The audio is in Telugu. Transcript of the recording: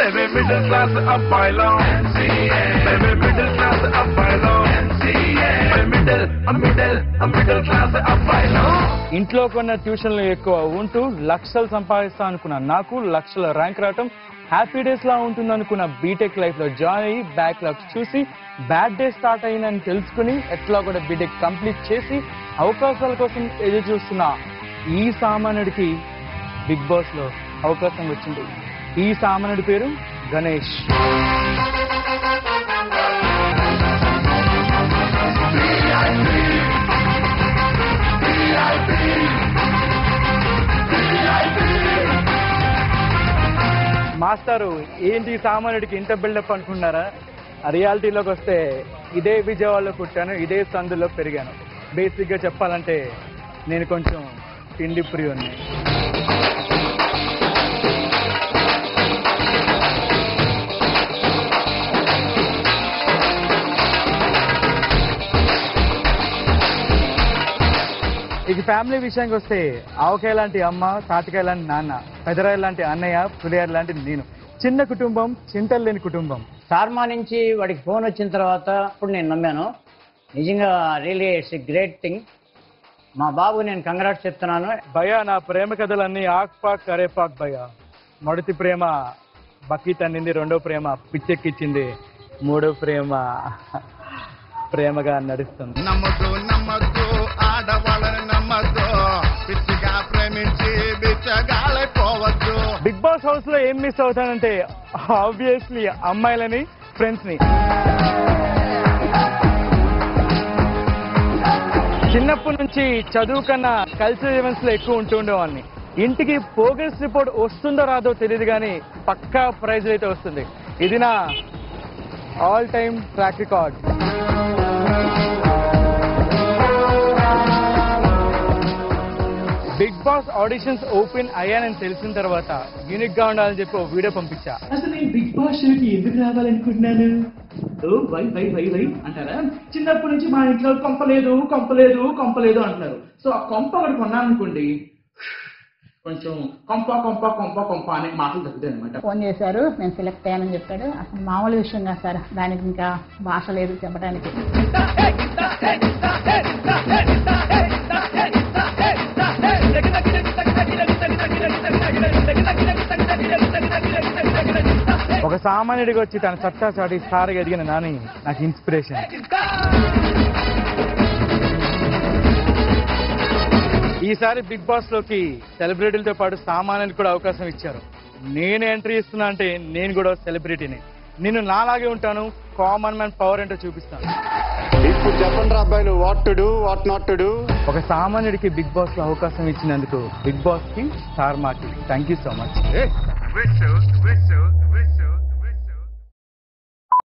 Baby, middle class అబ్బాయిలో Baby, middle class అబ్బాయిలో మిడిల్ మిడిల్ మిడిల్ క్లాస్ అబ్బాయిలో ఇంట్లో కొన్న ట్యూషన్లు ఎక్కువ ఉంటూ లక్షలు సంపాదిస్తా అనుకున్న నాకు లక్షల ర్యాంక్ రావటం హ్యాపీ డేస్ లా ఉంటుంది అనుకున్న బీటెక్ లైఫ్ లో జాయిన్ అయ్యి బ్యాక్ లాగ్స్ చూసి బ్యాడ్ డే స్టార్ట్ అయిందని తెలుసుకుని ఎట్లా కూడా బీటెక్ కంప్లీట్ చేసి అవకాశాల కోసం ఎదురు చూస్తున్న ఈ సామాన్యుడికి బిగ్ బాస్ లో అవకాశం వచ్చింది ఈ సామాన్యుడి పేరు గణేష్ మాస్టారు ఏంటి ఈ సామాన్యుడికి ఇంత బిల్డప్ అనుకున్నారా రియాలిటీలోకి వస్తే ఇదే విజయవాడలో పుట్టాను ఇదే సందులో పెరిగాను బేసిక్గా చెప్పాలంటే నేను కొంచెం తిండి ప్రియుని ఇక ఫ్యామిలీ విషయానికి వస్తే ఆవకాయ లాంటి అమ్మ తాటికాయ లాంటి నాన్న పెదరాయ లాంటి అన్నయ్య పులియార్ లాంటి నేను చిన్న కుటుంబం చింతలు లేని కుటుంబం సార్మా నుంచి వాడికి ఫోన్ వచ్చిన తర్వాత అప్పుడు నేను నమ్మాను నిజంగా రియలీ ఇట్స్ గ్రేట్ థింగ్ మా బాబు నేను కంగ్రాట్స్ చెప్తున్నాను భయ నా ప్రేమ కథలన్నీ ఆక్ పాక్ కరేపాక్ భయ మొదటి ప్రేమ బకీత్ అన్నింది రెండో ప్రేమ పిచ్చెక్కిచ్చింది మూడో ప్రేమ ప్రేమగా నడుస్తుంది నమ్మద్దు నమ్మద్దు ఆడవాళ్ళని నమ్మద్దు పిచ్చిగా ప్రేమించి బిచ్చగాలైపోవద్దు బిగ్ బాస్ హౌస్ లో ఏం మిస్ అవుతానంటే ఆబ్వియస్లీ అమ్మాయిలని ఫ్రెండ్స్ ని చిన్నప్పటి నుంచి చదువు కన్నా కల్చరల్ ఈవెంట్స్ లో ఎక్కువ ఉంటూ ఉండేవాడిని ఇంటికి ప్రోగ్రెస్ రిపోర్ట్ వస్తుందో రాదో తెలియదు కానీ పక్కా ప్రైజ్ అయితే వస్తుంది ఇది నా all time track record big boss auditions open అయ్యానని తెలిసిన తర్వాత యూనిక్ గా ఉండాలని చెప్పి ఒక వీడియో పంపించా అసలు నేను బిగ్ బాస్ షోకి ఎందుకు రావాలనుకుంటున్నాను oh why why why why అంటారా చిన్నప్పటి నుంచి మా ఇంట్లో కొంపలేదు కొంపలేదు కొంపలేదు అంటున్నారు సో ఆ కొంప ఒకటి కొన్నాననుకోండి కొంచెం కొంప కొంప కొంప కొంప అనే మాటలు తగ్గుతాయి అనమాట ఫోన్ చేశారు నేను సెలెక్ట్ అయ్యానని చెప్పాడు అసలు మామూలు విషయం కాదు సార్ దానికి ఇంకా భాష లేదు చెప్పడానికి ఒక సామాన్యుడిగా వచ్చి తన సత్తా చాటి స్టార్గా ఎదిగిన నాని నాకు ఇన్స్పిరేషన్ ఈసారి బిగ్ బాస్ లోకి సెలబ్రిటీలతో పాటు సామాన్యులకు కూడా అవకాశం ఇచ్చారు నేను ఎంట్రీ ఇస్తున్నా అంటే నేను కూడా సెలబ్రిటీని నేను నాలాగే ఉంటాను కామన్ మ్యాన్ పవర్ ఏంటో చూపిస్తాను ఇప్పుడు చెప్పండి రా అబ్బాయిలు what to do what not to do ఒక సామాన్యుడికి బిగ్ బాస్ లో అవకాశం ఇచ్చినందుకు బిగ్ బాస్ కి స్టార్ మాకి thank you so much Whistle, whistle, whistle.